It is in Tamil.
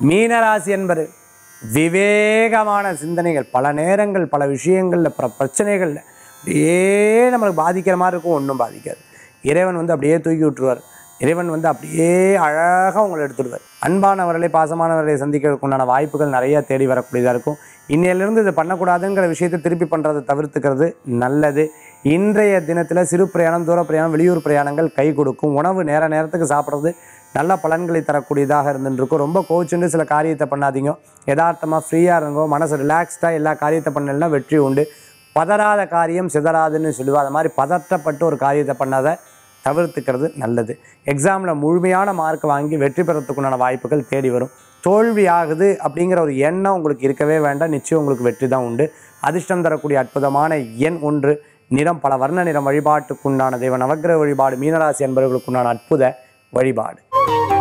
மீனராசி என்பது விவேகமான சிந்தனைகள் பல நேரங்கள் பல விஷயங்களில் பல பிரச்சனைகளில் அப்படியே நம்மளுக்கு பாதிக்கிற மாதிரி இருக்கும் ஒன்றும் பாதிக்காது இறைவன் வந்து அப்படியே தூக்கி விட்டுருவார் இறைவன் வந்து அப்படியே அழகாக உங்களை எடுத்துடுவார் அன்பானவர்களை பாசமானவர்களை சந்திக்கிறதுக்கு உண்டான வாய்ப்புகள் நிறைய தேடி வரக்கூடியதாக இருக்கும் இன்னையிலிருந்து இதை பண்ணக்கூடாதுங்கிற விஷயத்தை திருப்பி பண்ணுறதை தவிர்த்துக்கிறது நல்லது இன்றைய தினத்தில் சிறு பிரயாணம் தூர பிரயாணம் வெளியூர் பிரயாணங்கள் கை கொடுக்கும் உணவு நேர நேரத்துக்கு சாப்பிட்றது நல்ல பலன்களை தரக்கூடியதாக இருந்துருக்கும் ரொம்ப கோச்சுண்டு சில காரியத்தை பண்ணாதீங்க யதார்த்தமாக ஃப்ரீயாக இருங்கோ மனசு ரிலாக்ஸ்டாக எல்லா காரியத்தை பண்ணலன்னா வெற்றி உண்டு பதறாத காரியம் சிதறாதுன்னு சொல்லுவா அது மாதிரி பதற்றப்பட்டு ஒரு காரியத்தை பண்ணாத தவிர்த்துக்கிறது நல்லது எக்ஸாமில் முழுமையான மார்க் வாங்கி வெற்றி பெறத்துக்குண்டான வாய்ப்புகள் தேடி வரும் தோல்வி ஆகுது அப்படிங்கிற ஒரு எண்ணம் உங்களுக்கு இருக்கவே வேண்டாம் நிச்சயம் உங்களுக்கு வெற்றி தான் உண்டு அதிர்ஷ்டம் தரக்கூடிய அற்புதமான எண் ஒன்று நிறம் பல வர்ண நிறம் வழிபாட்டுக்குண்டான தெய்வ நவக்கிரக வழிபாடு மீனராசி என்பவர்களுக்குண்டான அற்புத வழிபாடு